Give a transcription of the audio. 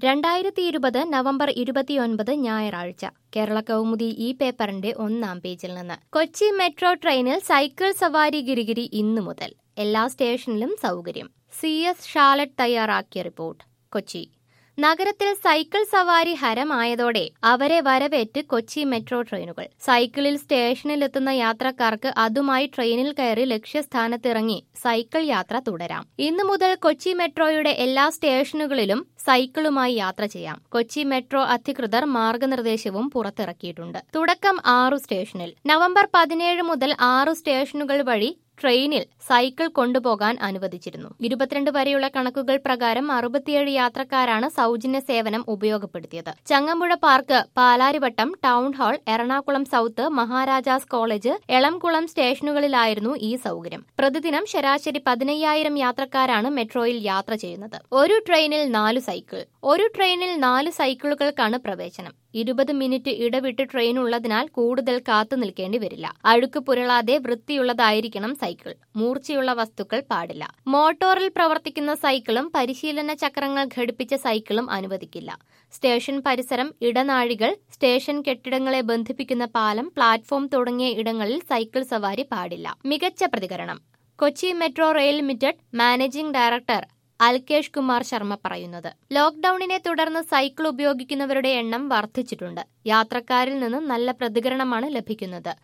രണ്ടായിരത്തി ഇരുപത് നവംബർ ഇരുപത്തിയൊൻപത് ഞായറാഴ്ച കേരള കൗമുദി ഈ പേപ്പറിന്റെ ഒന്നാം പേജിൽ നിന്ന് കൊച്ചി മെട്രോ ട്രെയിനിൽ സൈക്കിൾ സവാരി ഗിരിഗിരി ഇന്നു മുതൽ എല്ലാ സ്റ്റേഷനിലും സൗകര്യം സി എസ് ഷാലറ്റ് തയ്യാറാക്കിയ റിപ്പോർട്ട് കൊച്ചി നഗരത്തിൽ സൈക്കിൾ സവാരി ഹരമായതോടെ അവരെ വരവേറ്റ് കൊച്ചി മെട്രോ ട്രെയിനുകൾ സൈക്കിളിൽ സ്റ്റേഷനിലെത്തുന്ന യാത്രക്കാർക്ക് അതുമായി ട്രെയിനിൽ കയറി ലക്ഷ്യസ്ഥാനത്തിറങ്ങി സൈക്കിൾ യാത്ര തുടരാം ഇന്നു മുതൽ കൊച്ചി മെട്രോയുടെ എല്ലാ സ്റ്റേഷനുകളിലും സൈക്കിളുമായി യാത്ര ചെയ്യാം കൊച്ചി മെട്രോ അധികൃതർ മാർഗനിർദ്ദേശവും പുറത്തിറക്കിയിട്ടുണ്ട് തുടക്കം ആറു സ്റ്റേഷനിൽ നവംബർ പതിനേഴ് മുതൽ ആറു സ്റ്റേഷനുകൾ വഴി ട്രെയിനിൽ സൈക്കിൾ കൊണ്ടുപോകാൻ അനുവദിച്ചിരുന്നു ഇരുപത്തിരണ്ട് വരെയുള്ള കണക്കുകൾ പ്രകാരം അറുപത്തിയേഴ് യാത്രക്കാരാണ് സൗജന്യ സേവനം ഉപയോഗപ്പെടുത്തിയത് Changampuzha park Palarivattom town hall Ernakulam south Maharajas college Elamkulam സ്റ്റേഷനുകളിലായിരുന്നു ഈ സൗകര്യം പ്രതിദിനം ശരാശരി പതിനയ്യായിരം യാത്രക്കാരാണ് മെട്രോയിൽ യാത്ര ചെയ്യുന്നത് ഒരു ട്രെയിനിൽ നാലു സൈക്കിൾ ഒരു ട്രെയിനിൽ നാല് സൈക്കിളുകൾക്കാണ് പ്രവേശനം ഇരുപത് മിനിറ്റ് ഇടവിട്ട് ട്രെയിൻ ഉള്ളതിനാൽ കൂടുതൽ കാത്തു നിൽക്കേണ്ടി വരില്ല അഴുക്ക് പുരളാതെ വൃത്തിയുള്ളതായിരിക്കണം സൈക്കിൾ മൂർച്ചയുള്ള വസ്തുക്കൾ പാടില്ല മോട്ടോറിൽ പ്രവർത്തിക്കുന്ന സൈക്കിളും പരിശീലന ചക്രങ്ങൾ ഘടിപ്പിച്ച സൈക്കിളും അനുവദിക്കില്ല സ്റ്റേഷൻ പരിസരം ഇടനാഴികൾ സ്റ്റേഷൻ കെട്ടിടങ്ങളെ ബന്ധിപ്പിക്കുന്ന പാലം പ്ലാറ്റ്ഫോം തുടങ്ങിയ ഇടങ്ങളിൽ സൈക്കിൾ സവാരി പാടില്ല മികച്ച പ്രതികരണം Kochi metro rail limited managing director Alkesh Kumar Sharma പറയുന്നത് ലോക്ഡൌണിനെ തുടർന്ന് സൈക്കിൾ ഉപയോഗിക്കുന്നവരുടെ എണ്ണം വർദ്ധിച്ചിട്ടുണ്ട് യാത്രക്കാരിൽ നിന്ന് നല്ല പ്രതികരണമാണ് ലഭിക്കുന്നത്